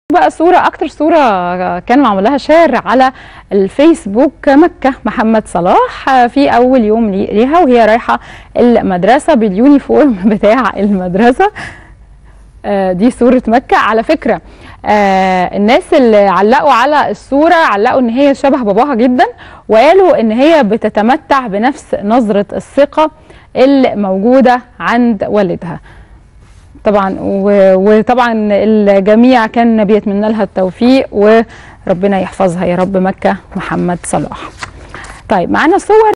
بقى صورة أكتر صورة كان معمول لها شير على الفيسبوك مكة محمد صلاح في أول يوم لي- ليها وهي رايحة المدرسة باليونيفورم بتاع المدرسة آه، دي صورة مكة على فكرة آه، الناس اللي علقوا على الصورة علقوا ان هي شبه باباها جدا وقالوا ان هي بتتمتع بنفس نظرة الثقة اللي موجودة عند والدها طبعا و- وطبعا الجميع كان بيتمنى لها التوفيق وربنا يحفظها يا رب مكة محمد صلاح طيب معانا صور